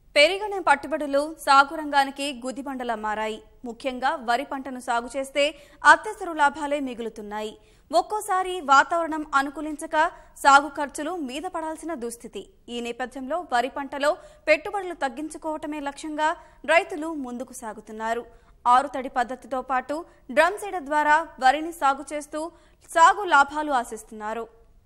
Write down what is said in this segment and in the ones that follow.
పెరిగిన పట్టుబడులు సాగు రంగానికి గుదిబండలా మారాయి ముఖ్యంగా వరి పంటను సాగు చేస్తే అత్యవసర లాభాలే మిగులుతున్నాయి ఒక్కోసారి వాతావరణం అనుకూలించక సాగు ఖర్చులు మీద పడాల్సిన దుస్థితి ఈ నేపథ్యంలో వరి పంటలో పెట్టుబడులు తగ్గించుకోవటమే లక్ష్యంగా రైతులు ముందుకు సాగుతున్నారు ఆరుతడి పద్ధతితో పాటు డ్రమ్ సీడర్ ద్వారా వరిని సాగు చేస్తూ సాగు లాభాలు ఆశిస్తున్నారు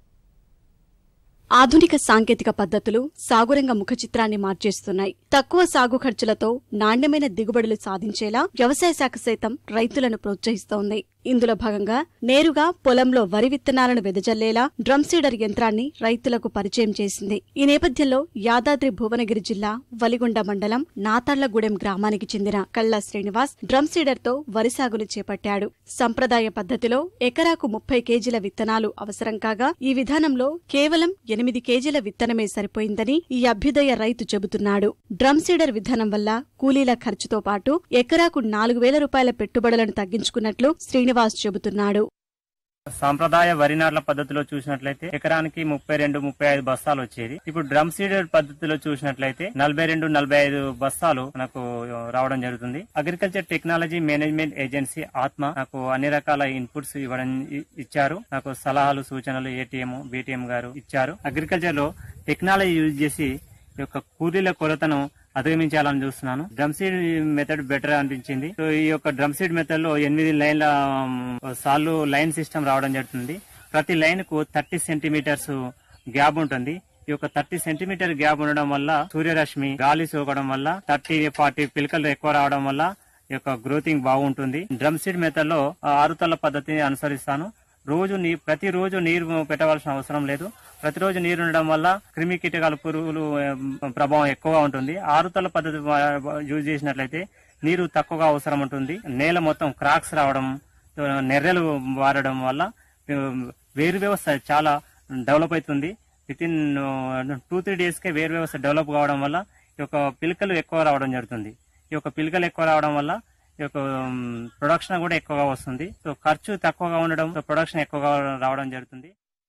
ఆధునిక సాంకేతిక పద్ధతులు సాగురంగ ముఖ చిత్రాన్ని మార్చేస్తున్నాయి తక్కువ సాగు ఖర్చులతో నాణ్యమైన దిగుబడులు సాధించేలా వ్యవసాయ శాఖ సైతం రైతులను ప్రోత్సహిస్తోంది ఇందులో భాగంగా నేరుగా పొలంలో వరి విత్తనాలను వెదజల్లేలా డ్రమ్ సీడర్ యంత్రాన్ని రైతులకు పరిచయం చేసింది ఈ నేపథ్యంలో యాదాద్రి భువనగిరి జిల్లా వలిగొండ మండలం నాతాళ్లగూడెం గ్రామానికి చెందిన కళ్ళ శ్రీనివాస్ డ్రమ్ సీడర్ తో వరి సాగును చేపట్టాడు సంప్రదాయ పద్ధతిలో ఎకరాకు ముప్పై కేజీల విత్తనాలు అవసరం కాగా ఈ విధానంలో కేవలం ఎనిమిది కేజీల విత్తనమే సరిపోయిందని ఈ అభ్యుదయ రైతు చెబుతున్నాడు డ్రమ్ సీడర్ విధానం వల్ల కూలీల ఖర్చుతో పాటు ఎకరాకు నాలుగు వేల రూపాయల పెట్టుబడులను తగ్గించుకున్నట్లు శ్రీనివాస్ చెబుతున్నాడు సాంప్రదాయ వరి నాట్ల పద్ధతిలో చూసినట్లయితే ఎకరానికి ముప్పై రెండు ముప్పై ఐదు బస్తాలు వచ్చేది ఇప్పుడు డ్రమ్ సీడర్ పద్ధతిలో చూసినట్లయితే నలభై రెండు నలభై ఐదు బస్తాలు మనకు రావడం జరుగుతుంది అగ్రికల్చర్ టెక్నాలజీ మేనేజ్మెంట్ ఏజెన్సీ ఆత్మ నాకు అన్ని రకాల ఇన్పుట్స్ ఇవ్వడం ఇ- ఇచ్చారు నాకు సలహాలు సూచనలు ఏటీఎం బీటీఎం గారు ఇచ్చారు అగ్రికల్చర్ లో టెక్నాలజీ యూజ్ చేసి ఈ యొక్క కూలీల కొరతను అధిగమించాలని చూస్తున్నాను డ్రమ్ సీడ్ మెథడ్ బెటర్ అనిపించింది సో ఈ యొక్క డ్రమ్ సీడ్ మెథడ్ లో ఎనిమిది లైన్ల ఉమ్, సార్లు లైన్ సిస్టమ్ రావడం జరుగుతుంది ప్రతి లైన్ కు థర్టీ సెంటీమీటర్స్ గ్యాప్ ఉంటుంది ఈ యొక్క థర్టీ సెంటీమీటర్ గ్యాప్ ఉండడం వల్ల సూర్యరశ్మి గాలి సోకడం వల్ల థర్టీ ఫార్టీ పిలకలు ఎక్కువ రావడం వల్ల ఈ యొక్క గ్రోతింగ్ బాగుంటుంది డ్రమ్ సీడ్ మెథడ్ లో ఆ, ఆరుతల పద్ధతిని అనుసరిస్తాను రోజు నీ ప్రతి రోజు నీరు పెట్టవలసిన అవసరం లేదు ప్రతిరోజు నీరు ఉండడం వల్ల క్రిమి కీటకాల పురుగులు ఏం, ప్రభావం ఎక్కువగా ఉంటుంది ఆరుతల పద్ధతి వా- యూజ్ చేసినట్లయితే నీరు తక్కువగా అవసరం ఉంటుంది నేల మొత్తం క్రాక్స్ రావడం ఆ, నెర్రెలు వారడం వల్ల ఆ, వేరు వ్యవస్థ చాలా డెవలప్ అవుతుంది within two three days కే వేరు వ్యవస్థ డెవలప్ కావడం వల్ల ఈ యొక్క పిలకలు ఎక్కువ రావడం జరుగుతుంది ఈ యొక్క పిలకలు ఎక్కువ రావడం వల్ల ఈ యొక్క ప్రొడక్షన్ కూడా ఎక్కువగా వస్తుంది సో ఖర్చు తక్కువగా ఉండడం ప్రొడక్షన్ ఎక్కువగా రావడం జరుగుతుంది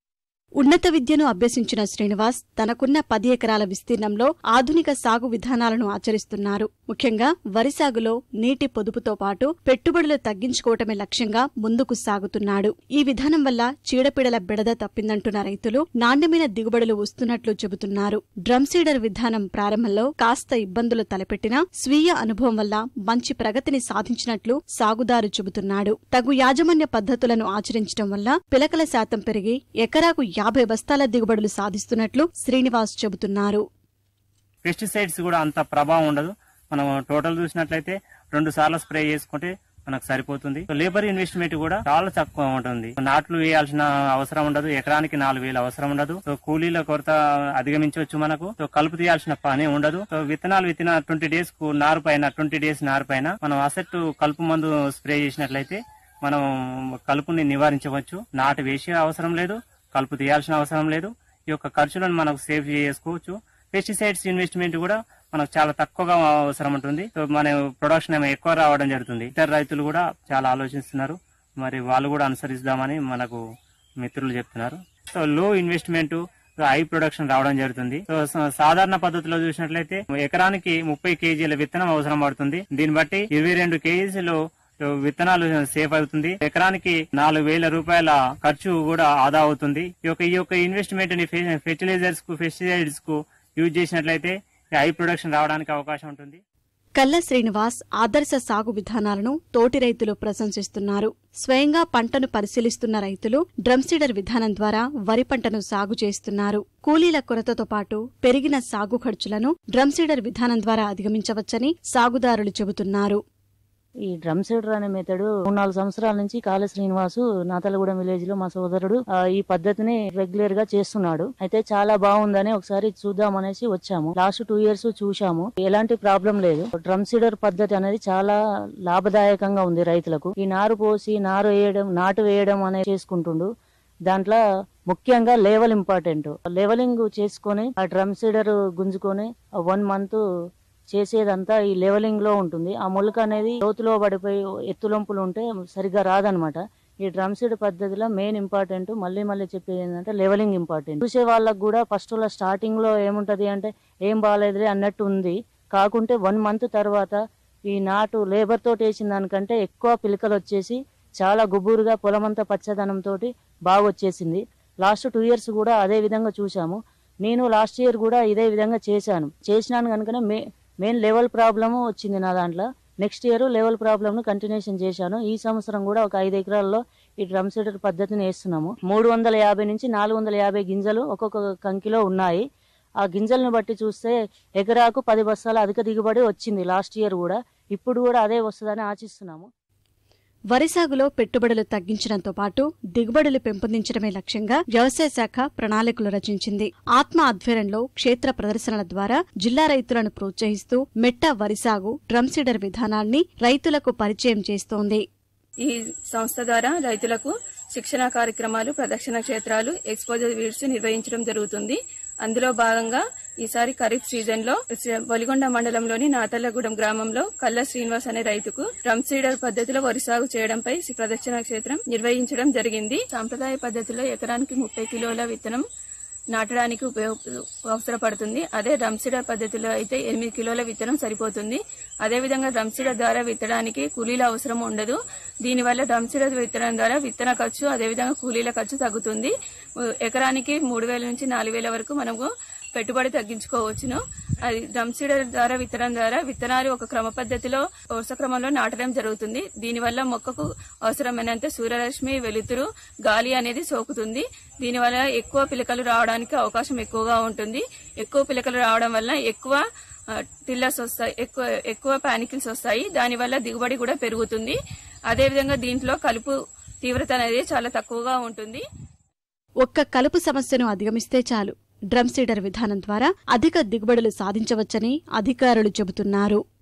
ఉన్నత విద్యను అభ్యసించిన శ్రీనివాస్ తనకున్న పది ఎకరాల విస్తీర్ణంలో ఆధునిక సాగు విధానాలను ఆచరిస్తున్నారు ముఖ్యంగా వరి సాగులో నీటి పొదుపుతో పాటు పెట్టుబడులు తగ్గించుకోవటమే లక్ష్యంగా ముందుకు సాగుతున్నాడు ఈ విధానం వల్ల చీడపీడల బెడద తప్పిందంటున్న రైతులు నాణ్యమైన దిగుబడులు వస్తున్నట్లు చెబుతున్నారు డ్రమ్ సీడర్ విధానం ప్రారంభంలో కాస్త ఇబ్బందులు తలపెట్టినా స్వీయ అనుభవం వల్ల మంచి ప్రగతిని సాధించినట్లు సాగుదారు చెబుతున్నాడు తగు యాజమాన్య పద్ధతులను ఆచరించడం వల్ల పిలకల శాతం పెరిగి ఎకరాకు యాభై బస్తాల దిగుబడులు సాధిస్తున్నట్లు శ్రీనివాస్ చెబుతున్నారు పెస్టిసైడ్స్ కూడా అంత ప్రభావం ఉండదు మనం టోటల్ చూసినట్లయితే రెండు సార్లు స్ప్రే చేసుకుంటే మనకు సరిపోతుంది సో లేబర్ ఇన్వెస్ట్మెంట్ కూడా చాలా తక్కువ ఉంటుంది నాట్లు వేయాల్సిన అవసరం ఉండదు ఎకరానికి నాలుగు వేలు అవసరం ఉండదు సో కూలీల కొరత అధిగమించవచ్చు మనకు సో కలుపు తీయాల్సిన పని ఉండదు సో విత్తనాలు విత్తిన ట్వంటీ డేస్ కు నారు పైన ట్వంటీ డేస్ నారు పైన మనం అసెట్ కలుపు మందు స్ప్రే చేసినట్లయితే మనం కలుపుని నివారించవచ్చు నాటు వేసే అవసరం లేదు కలుపు తీయాల్సిన అవసరం లేదు ఈ యొక్క ఖర్చులను మనకు సేవ్ చేసుకోవచ్చు పెస్టిసైడ్స్ ఇన్వెస్ట్మెంట్ కూడా మనకు చాలా తక్కువగా అవసరం ఉంటుంది సో మన ప్రొడక్షన్ ఏమో ఎక్కువ రావడం జరుగుతుంది ఇతర రైతులు కూడా చాలా ఆలోచిస్తున్నారు మరి వాళ్ళు కూడా అనుసరిద్దామని మనకు మిత్రులు చెప్తున్నారు సో లో ఇన్వెస్ట్మెంట్ హై ప్రొడక్షన్ రావడం జరుగుతుంది సో స- సాధారణ పద్ధతిలో చూసినట్లయితే ఎకరానికి ముప్పై కేజీల విత్తనం అవసరం పడుతుంది దీన్ని బట్టి ఇరవై రెండు కేజీలు విత్తనాలు సేఫ్ అవుతుంది ఎకరానికి నాలుగు వేల రూపాయల ఖర్చు కూడా ఆదా అవుతుంది ఈ యొక్క ఈ యొక్క ఇన్వెస్ట్మెంట్ ని ఫెర్టిలైజర్స్ కు పెస్టిసైడ్స్ కు యూజ్ చేసినట్లయితే హై ప్రొడక్షన్ రావడానికి అవకాశం ఉంటుంది కల్ల శ్రీనివాస్ ఆదర్శ సాగు విధానాలను తోటి రైతులు ప్రశంసిస్తున్నారు స్వయంగా పంటను పరిశీలిస్తున్న రైతులు డ్రమ్ సీడర్ విధానం ద్వారా వరి పంటను సాగు చేస్తున్నారు కూలీల కొరతతో పాటు పెరిగిన సాగు ఖర్చులను డ్రమ్ సీడర్ విధానం ద్వారా అధిగమించవచ్చని సాగుదారులు చెబుతున్నారు ఈ డ్రమ్ సీడర్ అనే మెథడ్ మూడు నాలుగు సంవత్సరాల నుంచి కాళ శ్రీనివాసు నాతలగూడెం విలేజ్ లో మా సోదరుడు ఆ, ఈ పద్ధతిని రెగ్యులర్ గా చేస్తున్నాడు అయితే చాలా బాగుందని ఒకసారి చూద్దాం అనేసి వచ్చాము లాస్ట్ టూ ఇయర్స్ చూశాము ఎలాంటి ప్రాబ్లం లేదు డ్రమ్ సీడర్ పద్ధతి అనేది చాలా లాభదాయకంగా ఉంది రైతులకు ఈ నారు పోసి నారు వేయడం నాటు వేయడం అనేది చేసుకుంటుండు దాంట్లో ముఖ్యంగా లేవల్ ఇంపార్టెంట్ లెవలింగ్ చేసుకొని ఆ డ్రమ్ సీడర్ గుంజుకొని వన్ మంత్ చేసేదంతా ఈ లెవెలింగ్ లో ఉంటుంది ఆ మొలక అనేది లోతులో పడిపోయి ఎత్తులొంపులు ఉంటే సరిగ్గా రాదనమాట ఈ డ్రమ్ సీడ్ పద్ధతిలో మెయిన్ ఇంపార్టెంట్ మళ్ళీ మళ్ళీ చెప్పేది ఏంటంటే లెవెలింగ్ ఇంపార్టెంట్ చూసే వాళ్ళకి కూడా ఫస్ట్ లో స్టార్టింగ్ లో ఏముంటది అంటే ఏం బాగాలేదులే అన్నట్టు ఉంది కాకుంటే వన్ మంత్ తర్వాత ఈ నాటు లేబర్ తోటి వేసిన దానికంటే ఎక్కువ పిలకలు వచ్చేసి చాలా గుబురుగా పొలమంతా పచ్చదనంతో బాగా వచ్చేసింది లాస్ట్ టూ ఇయర్స్ కూడా అదే విధంగా చూసాము నేను లాస్ట్ ఇయర్ కూడా ఇదే విధంగా చేశాను చేసినాను కనుకనే మే మెయిన్ లెవెల్ ప్రాబ్లమ్ వచ్చింది నా దాంట్లో నెక్స్ట్ ఇయర్ లెవెల్ ప్రాబ్లమ్ ను కంటిన్యూషన్ చేశాను ఈ సంవత్సరం కూడా ఒక ఐదు ఎకరాల్లో ఈ డ్రమ్ సీడర్ పద్ధతిని వేస్తున్నాము మూడు వందల యాభై నుంచి నాలుగు వందల యాభై గింజలు ఒక్కొక్క కంకిలో ఉన్నాయి ఆ గింజలను బట్టి చూస్తే ఎకరాకు పది బస్తాల అధిక దిగుబడి వచ్చింది లాస్ట్ ఇయర్ కూడా ఇప్పుడు కూడా అదే వస్తుందని ఆశిస్తున్నాము వరి సాగులో పెట్టుబడులు తగ్గించడంతో పాటు దిగుబడులు పెంపొందించడమే లక్ష్యంగా వ్యవసాయ శాఖ ప్రణాళికలు రచించింది ఆత్మ ఆధ్వర్యంలో క్షేత్ర ప్రదర్శనల ద్వారా జిల్లా రైతులను ప్రోత్సహిస్తూ మెట్ట వరి సాగు డ్రమ్ సీడర్ విధానాన్ని రైతులకు పరిచయం చేస్తోంది ఈ సంస్థ ద్వారా రైతులకు శిక్షణ కార్యక్రమాలు ప్రదక్షిణ క్షేత్రాలు ఎక్స్పోజర్ వీడ్స్ నిర్వహించడం జరుగుతుంది అందులో భాగంగా ఈసారి ఖరీఫ్ సీజన్ లో బొలిగొండ మండలంలోని నాతల్లగూడెం గ్రామంలో కల్ల శ్రీనివాస్ అనే రైతుకు డ్రమ్ సీడర్ పద్ధతిలో వరి సాగు చేయడంపై ప్రదక్షిణ క్షేత్రం నిర్వహించడం జరిగింది సాంప్రదాయ పద్ధతిలో ఎకరానికి ముప్పై కిలోల విత్తనం నాటడానికి ఉపయోగ అవసరపడుతుంది అదే డ్రమ్సీడర్ పద్ధతిలో అయితే ఎనిమిది కిలోల విత్తనం సరిపోతుంది అదేవిధంగా డ్రమ్సీడర్ ద్వారా విత్తడానికి కూలీల అవసరం ఉండదు దీనివల్ల డ్రమ్సీడర్ విత్తనం ద్వారా విత్తన ఖర్చు అదేవిధంగా కూలీల ఖర్చు తగ్గుతుంది ఎకరానికి మూడు వేల నుంచి నాలుగు వేల వరకు మనము పెట్టుబడి తగ్గించుకోవచ్చును అది డ్రమ్ సీడర్ ద్వారా విత్తనం ద్వారా విత్తనాలు ఒక క్రమ పద్ధతిలో వరుస క్రమంలో నాటడం జరుగుతుంది దీనివల్ల మొక్కకు అవసరమైనంత సూర్యరశ్మి వెలుతురు గాలి అనేది సోకుతుంది దీనివల్ల ఎక్కువ పిలకలు రావడానికి అవకాశం ఎక్కువగా ఉంటుంది ఎక్కువ పిలకలు రావడం వల్ల ఎక్కువ ఆ, టిల్లర్స్ వస్తాయి ఎక్కువ ఎక్కువ పానికిల్స్ వస్తాయి దానివల్ల దిగుబడి కూడా పెరుగుతుంది అదేవిధంగా దీంట్లో కలుపు తీవ్రత అనేది చాలా తక్కువగా ఉంటుంది ఒక్క కలుపు సమస్యను అధిగమిస్తే చాలు డ్రమ్ సీడర్ విధానం ద్వారా అధిక దిగుబడులు సాధించవచ్చని అధికారులు చెబుతున్నారు